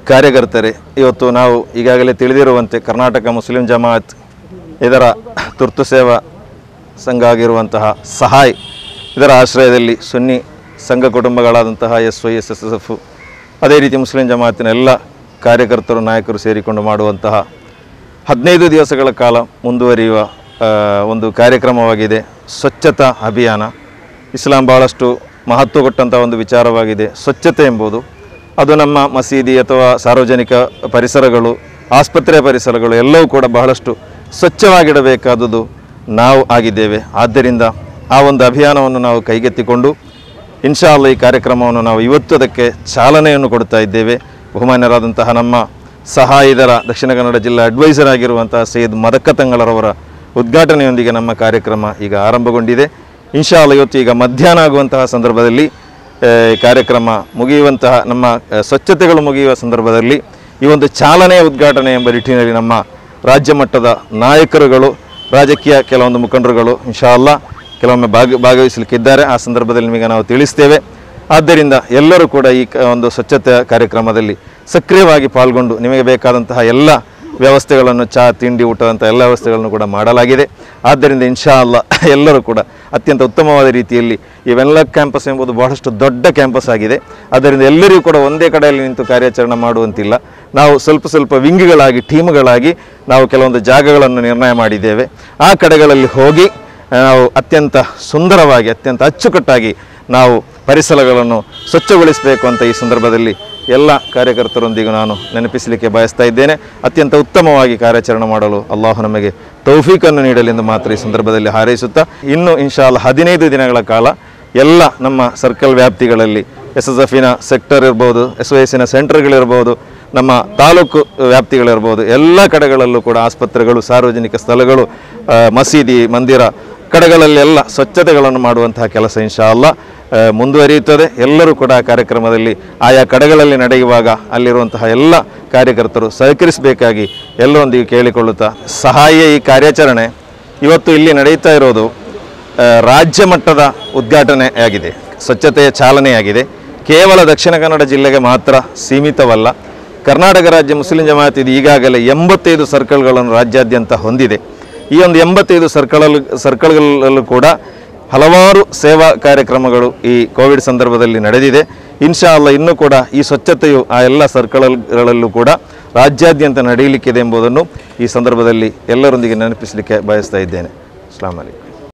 ಕಾರ್ಯಕರ್ತರೆ ಇವತ್ತು ನಾವು ಈಗಾಗಲೇ ತಿಳಿದಿರುವಂತೆ ಕರ್ನಾಟಕ ಮುಸ್ಲಿಂ ಜಮಾಅತ್ ಇದರ ತುರ್ತು ಸೇವಾ ಸಂಘ ಆಗಿರುವಂತಹ ಸಹಾಯ್ ಇದರ ಆಶ್ರಯದಲ್ಲಿ ಸುನ್ನಿ ಸಂಘ ಕುಟುಂಬಗಳಾದಂತಹ S Y S S S F ಅದೇ ರೀತಿ ಮುಸ್ಲಿಂ ಜಮಾತಿನ ಎಲ್ಲ ಕಾರ್ಯಕರ್ತರು ನಾಯಕರು ಸೇರಿಕೊಂಡು ಮಾಡುವಂತಹ ಹದಿನೈದು ದಿವಸಗಳ ಕಾಲ ಮುಂದುವರಿಯುವ ಆ, ಒಂದು ಕಾರ್ಯಕ್ರಮವಾಗಿದೆ ಸ್ವಚ್ಛತಾ ಅಭಿಯಾನ ಇಸ್ಲಾಂ ಭಾಳಷ್ಟು ಮಹತ್ವ ಕೊಟ್ಟಂಥ ಒಂದು ವಿಚಾರವಾಗಿದೆ ಸ್ವಚ್ಛತೆ ಎಂಬುದು ಅದು ನಮ್ಮ ಮಸೀದಿ ಅಥವಾ ಸಾರ್ವಜನಿಕ ಪರಿಸರಗಳು ಆಸ್ಪತ್ರೆಯ ಪರಿಸರಗಳು ಎಲ್ಲವೂ ಕೂಡ ಬಹಳಷ್ಟು ಸ್ವಚ್ಛವಾಗಿಡಬೇಕಾದುದು ನಾವು ಆಗಿದ್ದೇವೆ ಆದ್ದರಿಂದ ಆ ಒಂದು ಅಭಿಯಾನವನ್ನು ನಾವು ಕೈಗೆತ್ತಿಕೊಂಡು ಇನ್ಶಾ ಅಲ್ಲ ಈ ಕಾರ್ಯಕ್ರಮವನ್ನು ನಾವು ಇವತ್ತು ಅದಕ್ಕೆ ಚಾಲನೆಯನ್ನು ಕೊಡ್ತಾ ಇದ್ದೇವೆ ಬಹುಮಾನ್ಯರಾದಂತಹ ನಮ್ಮ ಸಹಾಯದರ ದಕ್ಷಿಣ ಕನ್ನಡ ಜಿಲ್ಲಾ ಅಡ್ವೈಸರ್ ಆಗಿರುವಂತಹ ಸೈಯದ್ ಮದಕ್ಕತಂಗಳರವರ ಉದ್ಘಾಟನೆಯೊಂದಿಗೆ ನಮ್ಮ ಕಾರ್ಯಕ್ರಮ ಈಗ ಆರಂಭಗೊಂಡಿದೆ ಇನ್ಶಾ ಅಲ್ಲ ಇವತ್ತು ಈಗ ಮಧ್ಯಾಹ್ನ ಆಗುವಂತಹ ಸಂದರ್ಭದಲ್ಲಿ ಆ, ಈ ಕಾರ್ಯಕ್ರಮ ಮುಗಿಯುವಂತಹ ನಮ್ಮ ಆ, ಸ್ವಚ್ಛತೆಗಳು ಮುಗಿಯುವ ಸಂದರ್ಭದಲ್ಲಿ ಈ ಒಂದು ಚಾಲನೆಯ ಉದ್ಘಾಟನೆ ಎಂಬ ನಿಟ್ಟಿನಲ್ಲಿ ನಮ್ಮ ರಾಜ್ಯ ಮಟ್ಟದ ನಾಯಕರುಗಳು ರಾಜಕೀಯ ಕೆಲವೊಂದು ಮುಖಂಡರುಗಳು ಇನ್ಶಾ ಅಲ್ಲ ಕೆಲವೊಮ್ಮೆ ಭಾಗ ಭಾಗವಹಿಸಲಿಕ್ಕಿದ್ದಾರೆ ಆ ಸಂದರ್ಭದಲ್ಲಿ ನಿಮಗೆ ನಾವು ತಿಳಿಸ್ತೇವೆ ಆದ್ದರಿಂದ ಎಲ್ಲರೂ ಕೂಡ ಈ ಕ- ಒಂದು ಸ್ವಚ್ಛತೆ ಕಾರ್ಯಕ್ರಮದಲ್ಲಿ ಸಕ್ರಿಯವಾಗಿ ಪಾಲ್ಗೊಂಡು ನಿಮಗೆ ಬೇಕಾದಂತಹ ಎಲ್ಲ ವ್ಯವಸ್ಥೆಗಳನ್ನು ಚಹಾ ತಿಂಡಿ ಊಟದಂಥ ಎಲ್ಲ ವ್ಯವಸ್ಥೆಗಳನ್ನು ಕೂಡ ಮಾಡಲಾಗಿದೆ ಆದ್ದರಿಂದ ಇನ್ಶಾ ಅಲ್ಲ ಎಲ್ಲರೂ ಕೂಡ ಅತ್ಯಂತ ಉತ್ತಮವಾದ ರೀತಿಯಲ್ಲಿ ಈ ವೆನ್ಲಾಕ್ ಕ್ಯಾಂಪಸ್ ಎಂಬುದು ಬಹಳಷ್ಟು ದೊಡ್ಡ ಕ್ಯಾಂಪಸ್ ಆಗಿದೆ ಆದ್ದರಿಂದ ಎಲ್ಲರಿಗೂ ಕೂಡ ಒಂದೇ ಕಡೆಯಲ್ಲಿ ನಿಂತು ಕಾರ್ಯಾಚರಣೆ ಮಾಡುವಂತಿಲ್ಲ ನಾವು ಸ್ವಲ್ಪ ಸ್ವಲ್ಪ ವಿಂಗ್ಗಳಾಗಿ ಟೀಮ್ಗಳಾಗಿ ನಾವು ಕೆಲವೊಂದು ಜಾಗಗಳನ್ನು ನಿರ್ಣಯ ಮಾಡಿದ್ದೇವೆ ಆ ಕಡೆಗಳಲ್ಲಿ ಹೋಗಿ ನಾವು ಅತ್ಯಂತ ಸುಂದರವಾಗಿ ಅತ್ಯಂತ ಅಚ್ಚುಕಟ್ಟಾಗಿ ನಾವು ಪರಿಸರಗಳನ್ನು ಸ್ವಚ್ಛಗೊಳಿಸಬೇಕು ಅಂತ ಈ ಸಂದರ್ಭದಲ್ಲಿ ಎಲ್ಲ ಕಾರ್ಯಕರ್ತರೊಂದಿಗೆ ನಾನು ನೆನಪಿಸಲಿಕ್ಕೆ ಬಯಸ್ತಾ ಇದ್ದೇನೆ ಅತ್ಯಂತ ಉತ್ತಮವಾಗಿ ಕಾರ್ಯಾಚರಣೆ ಮಾಡಲು ಅಲ್ಲಾಹು ನಮಗೆ ತೌಫೀಕನ್ನು ನೀಡಲೆಂದು ಮಾತ್ರ ಈ ಸಂದರ್ಭದಲ್ಲಿ ಹಾರೈಸುತ್ತಾ ಇನ್ನು ಇನ್ಶಾಲ್ಲ ಹದಿನೈದು ದಿನಗಳ ಕಾಲ ಎಲ್ಲ ನಮ್ಮ ಸರ್ಕಲ್ ವ್ಯಾಪ್ತಿಗಳಲ್ಲಿ ಎಸ್ ಎಸ್ ಎಫಿನ ಸೆಕ್ಟರ್ ಇರ್ಬೋದು ಎಸ್ ಒ ಎಸ್ಸಿನ ಸೆಂಟರ್ಗಳಿರ್ಬೋದು ನಮ್ಮ ತಾಲೂಕು ವ್ಯಾಪ್ತಿಗಳಿರ್ಬೋದು ಎಲ್ಲ ಕಡೆಗಳಲ್ಲೂ ಕೂಡ ಆಸ್ಪತ್ರೆಗಳು ಸಾರ್ವಜನಿಕ ಸ್ಥಳಗಳು ಆ, ಮಸೀದಿ ಮಂದಿರ ಕಡೆಗಳಲ್ಲೆಲ್ಲ ಸ್ವಚ್ಛತೆಗಳನ್ನು ಮಾಡುವಂತಹ ಕೆಲಸ ಇನ್ಶಾ ಅಲ್ಲ ಆ, ಮುಂದುವರಿಯುತ್ತದೆ ಎಲ್ಲರೂ ಕೂಡ ಆ ಕಾರ್ಯಕ್ರಮದಲ್ಲಿ ಆಯಾ ಕಡೆಗಳಲ್ಲಿ ನಡೆಯುವಾಗ ಅಲ್ಲಿರುವಂತಹ ಎಲ್ಲ ಕಾರ್ಯಕರ್ತರು ಸಹಕರಿಸಬೇಕಾಗಿ ಎಲ್ಲರೊಂದಿಗೆ ಕೇಳಿಕೊಳ್ಳುತ್ತಾ ಸಹಾಯ ಈ ಕಾರ್ಯಾಚರಣೆ ಇವತ್ತು ಇಲ್ಲಿ ನಡೆಯುತ್ತಾ ಇರೋದು ಆ, ರಾಜ್ಯ ಮಟ್ಟದ ಉದ್ಘಾಟನೆ ಆಗಿದೆ ಸ್ವಚ್ಛತೆಯ ಚಾಲನೆಯಾಗಿದೆ ಕೇವಲ ದಕ್ಷಿಣ ಕನ್ನಡ ಜಿಲ್ಲೆಗೆ ಮಾತ್ರ ಸೀಮಿತವಲ್ಲ ಕರ್ನಾಟಕ ರಾಜ್ಯ ಮುಸ್ಲಿಂ ಜಮಾತ್ ಇದು ಈಗಾಗಲೇ ಎಂಬತ್ತೈದು ಸರ್ಕಲ್ಗಳನ್ನು ರಾಜ್ಯಾದ್ಯಂತ ಹೊಂದಿದೆ ಈ ಒಂದು ಎಂಬತ್ತೈದು ಸರ್ಕಲಲ್ಲಿ ಸರ್ಕಲ್ಗಳಲ್ಲೂ ಕೂಡ ಹಲವಾರು ಸೇವಾ ಕಾರ್ಯಕ್ರಮಗಳು ಈ ಕೋವಿಡ್ ಸಂದರ್ಭದಲ್ಲಿ ನಡೆದಿದೆ ಇನ್ಶಾ ಅಲ್ಲ ಇನ್ನೂ ಕೂಡ ಈ ಸ್ವಚ್ಛತೆಯು ಆ ಎಲ್ಲ ಸರ್ಕಲ್ಗಳಲ್ಲೂ ಕೂಡ ರಾಜ್ಯಾದ್ಯಂತ ನಡೆಯಲಿಕ್ಕಿದೆ ಎಂಬುದನ್ನು ಈ ಸಂದರ್ಭದಲ್ಲಿ ಎಲ್ಲರೊಂದಿಗೆ ನೆನಪಿಸಲಿಕ್ಕೆ ಬಯಸ್ತಾ ಇದ್ದೇನೆ ಅಸ್ಲಾಂ ಅಲೈಕುಂ